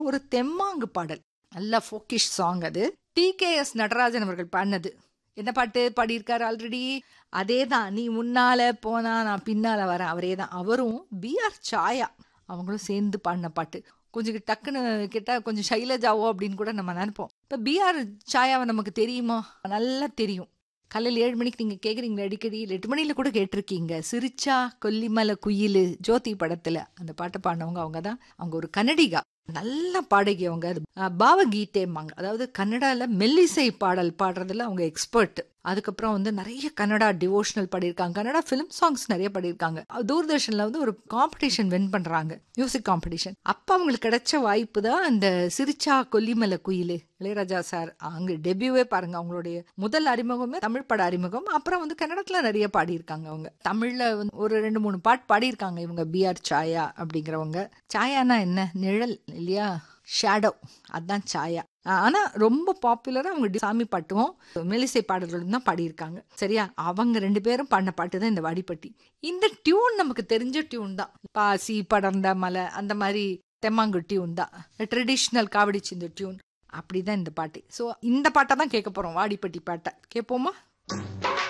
ஒரு தெம்மாங்கு பாடல் நல்ல ஃபோக்கிஷ் சாங் அது டி கே எஸ் நடராஜன் அவர்கள் பாடினது என்ன பாட்டு பாடியிருக்காரு ஆல்ரெடி அதே தான் நீ முன்னால போனா நான் பின்னால வரேன் அவரே தான் அவரும் பி ஆர் சாயா அவங்களும் சேர்ந்து பாடின பாட்டு கொஞ்சம் டக்குன்னு கேட்டா கொஞ்சம் சைலஜாவோ அப்படின்னு கூட நம்ம நினைப்போம் இப்போ பிஆர் சாயாவை நமக்கு தெரியுமா நல்லா தெரியும் காலையில் ஏழு மணிக்கு நீங்கள் கேட்குறீங்க அடிக்கடி இல்லை எட்டு மணியில் கூட கேட்டிருக்கீங்க சிரிச்சா கொல்லிமலை குயில் ஜோதி படத்தில் அந்த பாட்டை பாடினவங்க அவங்க தான் அவங்க ஒரு கன்னடிகா நல்ல பாடகி அவங்க அது பாவகீதேம்பாங்க அதாவது கன்னடால மெல்லிசை பாடல் பாடுறதுல அவங்க எக்ஸ்பர்ட் அதுக்கப்புறம் வந்து நிறைய கன்னடா டிவோஷனல் பாடியிருக்காங்க கன்னடா ஃபிலிம் சாங்ஸ் நிறைய பாடியிருக்காங்க தூர்தர்ஷன்ல வந்து ஒரு காம்படிஷன் வின் பண்றாங்க மியூசிக் காம்படிஷன் அப்ப அவங்களுக்கு கிடைச்ச வாய்ப்பு தான் அந்த சிரிச்சா கொல்லிமலை குயிலு இளையராஜா சார் அங்க டெபியூவே பாருங்க அவங்களுடைய முதல் அறிமுகமே தமிழ் பட அறிமுகம் அப்புறம் வந்து கன்னடத்துல நிறைய பாடியிருக்காங்க அவங்க தமிழ்ல வந்து ஒரு ரெண்டு மூணு பாட்டு பாடியிருக்காங்க இவங்க பிஆர் சாயா அப்படிங்கிறவங்க சாயானா என்ன நிழல் இல்லையா ஷேடோ அதான் சாயா ஆனா ரொம்ப பாப்புலரா அவங்க சாமி பாட்டும் மெலிசை பாடல்களும் தான் பாடியிருக்காங்க சரியா அவங்க ரெண்டு பேரும் பாடின பாட்டு தான் இந்த வாடிப்பட்டி இந்த டியூன் நமக்கு தெரிஞ்ச டியூன் தான் பாசி படர்ந்த மலை அந்த மாதிரி தெம்மாங்கு டியூன் தான் ட்ரெடிஷ்னல் காவடி சிந்த டியூன் அப்படிதான் இந்த பாட்டு ஸோ இந்த பாட்டை தான் கேட்க போறோம் வாடிப்பட்டி பாட்டை கேட்போமா